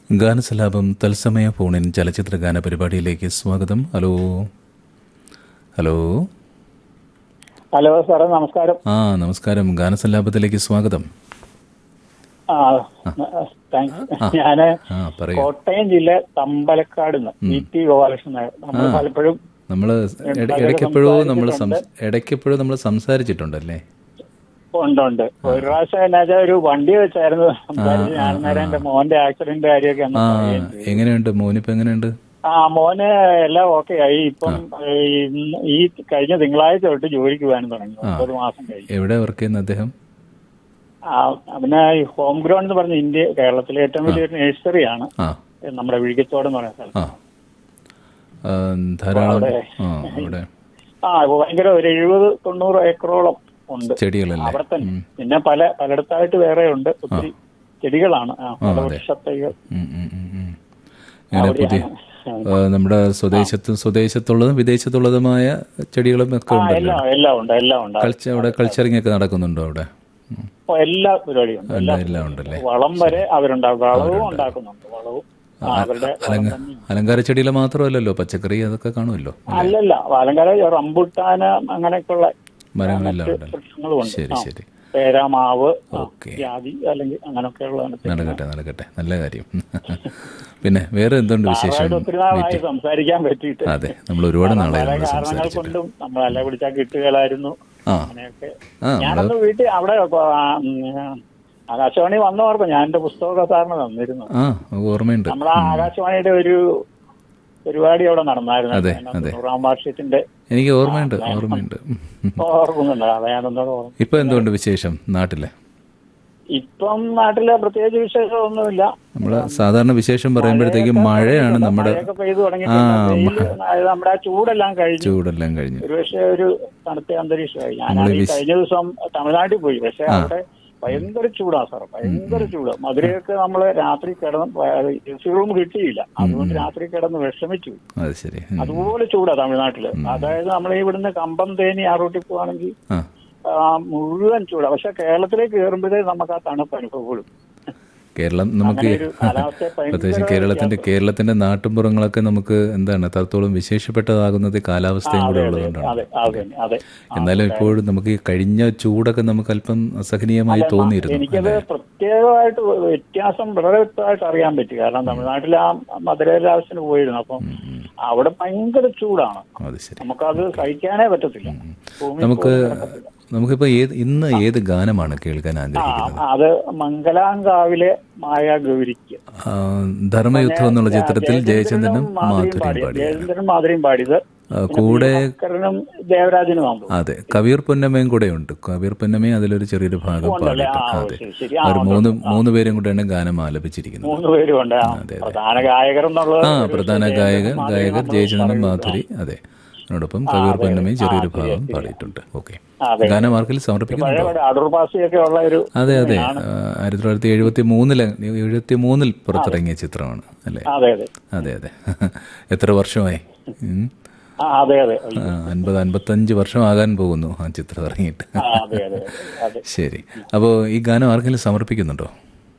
ഗാനസലാപം തത്സമയ ഫോണിൻ ചലച്ചിത്ര ഗാന പരിപാടിയിലേക്ക് സ്വാഗതം ഹലോ ഹലോ ഹലോ സാറേ നമസ്കാരം ആ നമസ്കാരം ഗാനസലാപത്തിലേക്ക് സ്വാഗതം ആ താങ്ക്സ് ഞാന് ആ പറയൂ കോട്ടയം ജില്ല തമ്പലക്കാട് നിന്ന് ഇ ടി ഗോപാലകൃഷ്ണൻ നായർ നമ്മൾ പലപ്പോഴും നമ്മൾ ഇടയ്ക്കെപ്പോഴോ നമ്മൾ ഇടയ്ക്കെപ്പോഴോ നമ്മൾ സംസാരിച്ചിട്ടുണ്ടല്ലേ ഉണ്ട് ഉണ്ട് ഒരു പ്രാവശ്യം എന്നാ വെച്ചാൽ ഒരു വണ്ടി വെച്ചായിരുന്നു സംസാരിച്ച് ഞാൻ നേരം എന്റെ മോന്റെ ആക്സിഡന്റ് കാര്യമൊക്കെ അന്ന് ആ പറയുകയും ചെയ്തു. എങ്ങനെയുണ്ട് മോനിപ്പോ എങ്ങനെയുണ്ട് ആ മോന് എല്ലാം ഓക്കെ ആയി ഇപ്പം ഈ- ഈ കഴിഞ്ഞ തിങ്കളാഴ്ച തൊട്ട് ജോലിക്ക് പോകാനും തുടങ്ങി ഒമ്പത് മാസം കഴിഞ്ഞു എവിടെ വർക്ക് ചെയ്യുന്ന അദ്ദേഹം ആ, പിന്നെ ഈ ഹോം ഗ്രൗണ്ട് എന്ന് പറഞ്ഞ ഇന്ത്യ കേരളത്തിലെ ഏറ്റവും വലിയൊരു നഴ്സറിയാണ് ആ നമ്മുടെ വിഴിക്കത്തോട് എന്ന് പറയുന്ന സ്ഥലം ആ ആ, ധാരാളം ആ അവിടെ ആ ഇപ്പൊ ഭയങ്കര ഒരു എഴുപത് തൊണ്ണൂറ് ഏക്കറോളം ഉണ്ട് ചെടികളല്ലേ അവിടെ തന്നെ പിന്നെ പല പലയിടത്തായിട്ട് വേറെ ഉണ്ട് ഒത്തിരി ചെടികളാണ് ആ, പല വൃക്ഷത്തൈകൾ ഉം, ഉം, ഉം, ഉം. ഇങ്ങനെ പുതിയ ആ, നമ്മുടെ സ്വദേശത്തും സ്വദേശത്തുള്ളതും വിദേശത്തുള്ളതുമായ ചെടികളും ഒക്കെ ആ, ഉണ്ടല്ലോ എല്ലാം എല്ലാം ഉണ്ട് എല്ലാം ഉണ്ട് കൾച്ചർ അവിടെ കൾച്ചറിങ് ഒക്കെ നടക്കുന്നുണ്ടോ അവിടെ ഉം. അപ്പൊ എല്ലാ പരിപാടിയും ഉണ്ട് എല്ലാം എല്ലാം ഉണ്ടല്ലേ വളം വരെ അവരുണ്ടാക്കും വളവും ഉണ്ടാക്കുന്നുണ്ട് വളവും ആ, അവരുടെ അലങ്ക അലങ്കാര ചെടികൾ മാത്രമല്ലല്ലോ പച്ചക്കറി അതൊക്കെ കാണുമല്ലോ അല്ലല്ല അലങ്കാര റംബുട്ടാന് അങ്ങനെയൊക്കെയുള്ള മരങ്ങളെല്ലാം ഉണ്ടല്ലോ വൃക്ഷങ്ങളും ഉണ്ട് ശരി ആ, ശരി പേര മാവ് ആ, ഓക്കെ ജാതി അല്ലെങ്കിൽ അങ്ങനെയൊക്കെയുള്ളതാണ് നടക്കട്ടെ നടക്കട്ടെ നല്ല കാര്യം പിന്നെ വേറെ എന്തുണ്ട് വിശേഷം ആയിട്ട് ഒത്തിരി നാളായി സംസാരിക്കാൻ പറ്റിയിട്ട് അതെ നമ്മൾ ഒരുപാട് നാളായി പല നമ്മൾ കാരണങ്ങൾ സംസാരിച്ചിട്ട് കൊണ്ടും നമ്മൾ അല്ല വിളിച്ചാൽ കിട്ടുകയില്ലായിരുന്നു ആ അങ്ങനെയൊക്കെ ആ ഞാനന്ന് വീട്ടിൽ അവിടെ ആ, ഉം, ആകാശവാണി വന്ന ഓർമ്മ ഞാൻ എന്റെ പുസ്തകമൊക്കെ സാറിന് തന്നിരുന്നു ആ ഓർമ്മയുണ്ട് നമ്മുടെ ആ ആകാശവാണിയുടെ ഒരു പരിപാടി അവിടെ നടന്നായിരുന്നു അതെ, അതിനകത്ത് അതെ. നൂറാം വാർഷികത്തിന്റെ എനിക്ക് ഓർമ്മയുണ്ട് ഓർമ്മയുണ്ട് ഉം. ഓർമ്മയുണ്ട് അതെ ഞാനൊന്നോട് ഓർമ്മ ഇപ്പൊ എന്തുകൊണ്ട് വിശേഷം നാട്ടിലെ ഇപ്പം നാട്ടിലെ പ്രത്യേകിച്ച് വിശേഷമൊന്നുമില്ല നമ്മള് സാധാരണ വിശേഷം പറയുമ്പോഴത്തേക്കും മഴയാണ് നമ്മുടെ മഴയൊക്കെ പെയ്തു തുടങ്ങിയിട്ടുണ്ട് വെയില് അതായത് നമ്മുടെ ആ ചൂടെല്ലാം കഴിഞ്ഞു ചൂടെല്ലാം കഴിഞ്ഞു ഒരുപക്ഷെ ഒരു തണുത്ത അന്തരീക്ഷമായി ഞാനാണ് ഈ കഴിഞ്ഞ ദിവസം തമിഴ്നാട്ടിൽ പോയി പക്ഷെ അവിടെ ഭയങ്കര ചൂടാ സാർ ഭയങ്കര ചൂട് മധുരയൊക്കെ നമ്മള് രാത്രി കിടന്ന് എ സി റൂം കിട്ടിയില്ല അതുകൊണ്ട് രാത്രി കിടന്ന് വിഷമിച്ചു അത് ശരി ഉം. അതുപോലെ ചൂടാ തമിഴ്നാട്ടില് അതായത് നമ്മൾ ഇവിടുന്ന് കമ്പം തേനി ആ റൂട്ടിൽ പോവാണെങ്കിൽ ആ ആ, മുഴുവൻ ചൂടാ പക്ഷെ കേരളത്തിലേക്ക് കയറുമ്പോഴേ നമുക്ക് ആ തണുപ്പ് അനുഭവപ്പെടും കേരളം നമുക്ക് അങ്ങനെ ഒരു കാലാവസ്ഥ പ്രത്യേകിച്ച് ഭയങ്കര കേരളത്തിന്റെ കേരളത്തിന്റെ നാട്ടുമ്പുറങ്ങളൊക്കെ നമുക്ക് എന്താണ് അത്രത്തോളം വിശേഷപ്പെട്ടതാകുന്നത് കാലാവസ്ഥയും കൂടെ ഉള്ളതുകൊണ്ടാണ് അതെ അതെ അതെ എന്നാലും ഇപ്പോഴും നമുക്ക് ഈ കഴിഞ്ഞ ചൂടൊക്കെ നമുക്ക് അല്പം അസഹനീയമായി തോന്നിയിരുന്നു എനിക്കത് പ്രത്യേകമായിട്ട് വ്യത്യാസം വളരെ വ്യക്തമായിട്ട് അറിയാൻ പറ്റി കാരണം തമിഴ്നാട്ടിൽ ആ മധുരരാവശ്യത്തിന് പോയിരുന്നു അപ്പം അവിടെ ഭയങ്കര ചൂടാണ് അത് ശരി നമുക്കത് സഹിക്കാനേ പറ്റത്തില്ല ഭൂമി നമുക്ക് നമുക്കിപ്പോ ഏത് ഇന്ന് ഏത് ഗാനമാണ് കേൾക്കാൻ ആഗ്രഹിക്കുന്നത് ആ, അത് മംഗലാങ്കാവിലെ മായാഗൗരിക്ക് ആ, ധർമ്മയുദ്ധം എന്നുള്ള ചിത്രത്തിൽ ജയചന്ദ്രനും മാധുരിയും പാടി പാടി ജയചന്ദ്രനും മാധുരിയും പാടിയത് ആ, കൂടെ ഭാസ്കരനും ദേവരാജനും ആകും അതെ കബീർ പൊന്നമ്മയും കൂടെ ഉണ്ട് കബീർ പൊന്നമ്മയും അതിലൊരു ചെറിയൊരു ഭാഗം ഉണ്ടല്ലേ? പാടിയിട്ട് ആ, അതെ ശരി, ശരി. ആ, അവർ മൂന്ന് മൂന്ന് പേരും കൂടെയാണ് ഗാനം ആലപിച്ചിരിക്കുന്നത് മൂന്ന് പേരും ഉണ്ട് ആ, പ്രധാന ഗായകർ എന്നുള്ളത് ആ ഒരു പ്രധാന ജയചന്ദ്രനും ഗായകൻ മാധുരിയും ഗായകർ നമ്മൾ ജയചന്ദ്രനും പറയും. മാധുരി അതെ അതിനോടൊപ്പം കബീർ പൊന്നമ്മയും ചെറിയൊരു ഭാഗം പാടിയിട്ടുണ്ട് ഓക്കെ ഗാനം ആർക്കിൽ സമർപ്പിക്കുന്നുണ്ടോ പഴയ അടൂർ പാസിയൊക്കെ ഉള്ള ഒരു അതെ അതെ ആ, ആയിരത്തി തൊള്ളായിരത്തി എഴുപത്തി മൂന്നില് എഴുപത്തി മൂന്നിൽ പുറത്തിറങ്ങിയ ചിത്രമാണ് അല്ലേ അതെ അതെ അതെ അതെ എത്ര വർഷമായി ഉം. ആ, അതെ അതെ ആ, അൻപത് അൻപത്തഞ്ച് വർഷമാകാൻ പോകുന്നു ആ ചിത്രം ഇറങ്ങിയിട്ട് ആ, അതെ അതെ അതെ ശരി അപ്പോൾ ഈ ഗാനം ആർക്കെങ്കിലും സമർപ്പിക്കുന്നുണ്ടോ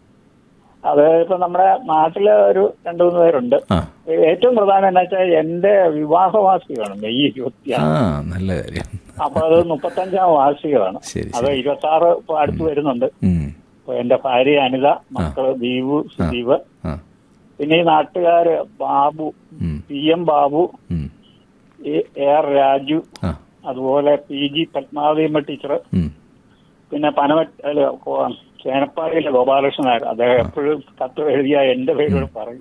അത് ഇപ്പൊ നമ്മുടെ നാട്ടില് ഒരു രണ്ടു മൂന്ന് പേരുണ്ട് ആ ഏറ്റവും പ്രധാനം എന്താ വെച്ചാൽ എന്റെ വിവാഹ വാർഷികമാണ് മെയ് ഇരുപത്തി ആ നല്ല കാര്യം അപ്പൊ അത് മുപ്പത്തഞ്ചാം വാർഷികമാണ് ശരി അത് ഇരുപത്തി ആറ് ഇപ്പൊ അടുത്ത് വരുന്നുണ്ട് ഉം. അപ്പൊ എന്റെ ഭാര്യ അനിത മക്കള് ദീപു സുദീപ് ആ പിന്നെ ഈ നാട്ടുകാര് ബാബു ഉം. പി എം ബാബു ഉം. എ- എ ആർ രാജു ആ അതുപോലെ പി ജി പത്മാവതിയമ്മ ടീച്ചർ ഉം. പിന്നെ പനമറ്റ അല്ല, കോ- ചേനപ്പാടിയിലെ ഗോപാലകൃഷ്ണൻ നായർ അദ്ദേഹം എപ്പോഴും കത്ത് എഴുതിയ എന്റെ പേരോട് പറയും